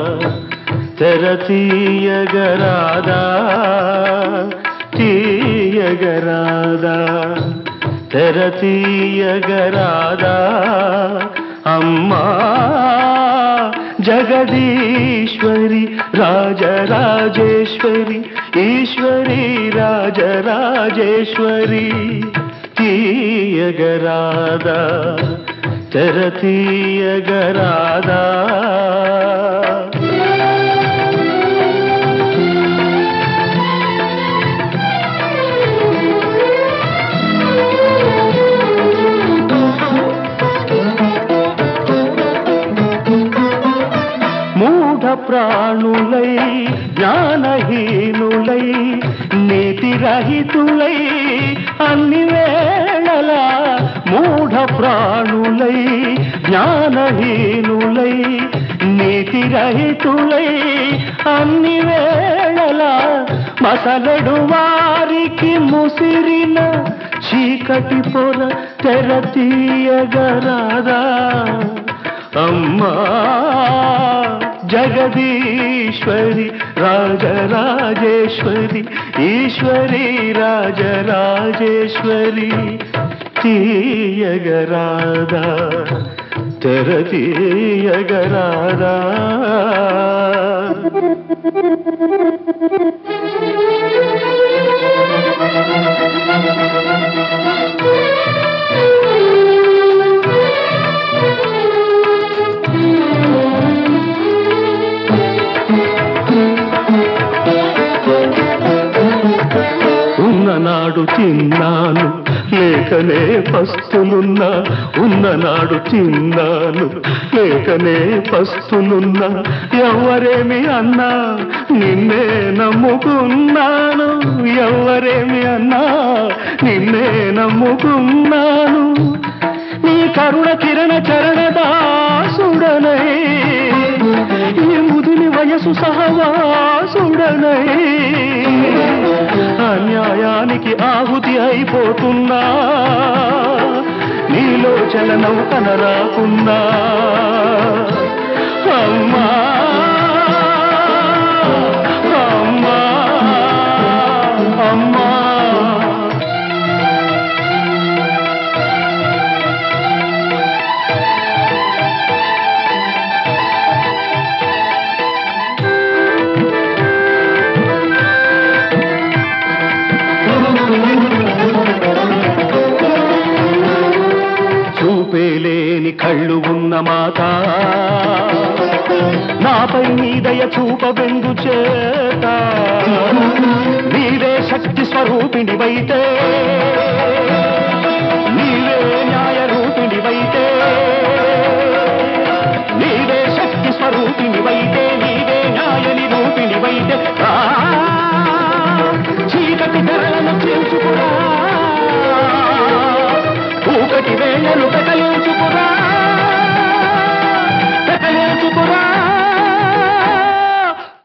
తెర తీయగరాదా తీయగరాదా తెర తీయగరాదా అమ్మా జగదీశ్వరి రాజరాజేశ్వరి ఈశ్వరి రాజరాజేశ్వరి తీయగరాదా తెర తీయగరాదా మూఢ ప్రాణులై జ్ఞానహీనులై నీతిరహితులై అన్ని వేళలా మూఢ ప్రాణులై జ్ఞానహీనులై నీతిరహితులై అన్ని వేళలా మసలడు వారికి ముసిరిన చీకటి పొర తెర తీయగరాదా అమ్మా జగదీశ్వరి రాజరాజేశ్వరి ఈశ్వరి రాజరాజేశ్వరి తీయగరాదా తెర తీయగరాదా ఉన్ననాడు తిన్నాను లేకనే పస్తులున్నా ఉన్ననాడు తిన్నాను లేకనే పస్తులున్నా ఎవరేమి అన్నా నిన్నే నమ్ముకున్నాను ఎవరేమి అన్నా నిన్నే నమ్ముకున్నాను నీ కరుణ కిరణ చరణ దాసుడనై ఈ ముదిని వయసు సహవాసుడనై అన్యాయానికి ఆహుతి అయిపోతున్నా నీలో చలనం కనరాకున్నా అమ్మా అమ్మా అమ్మా చూపేలేని కళ్ళు ఉన్న మాత నాపై నీ దయ చూపబెందు చేత నీవే శక్తి స్వరూపిణివైతే నీవే న్యాయ రూపిణివైతే నీవే శక్తి స్వరూపిణివైతే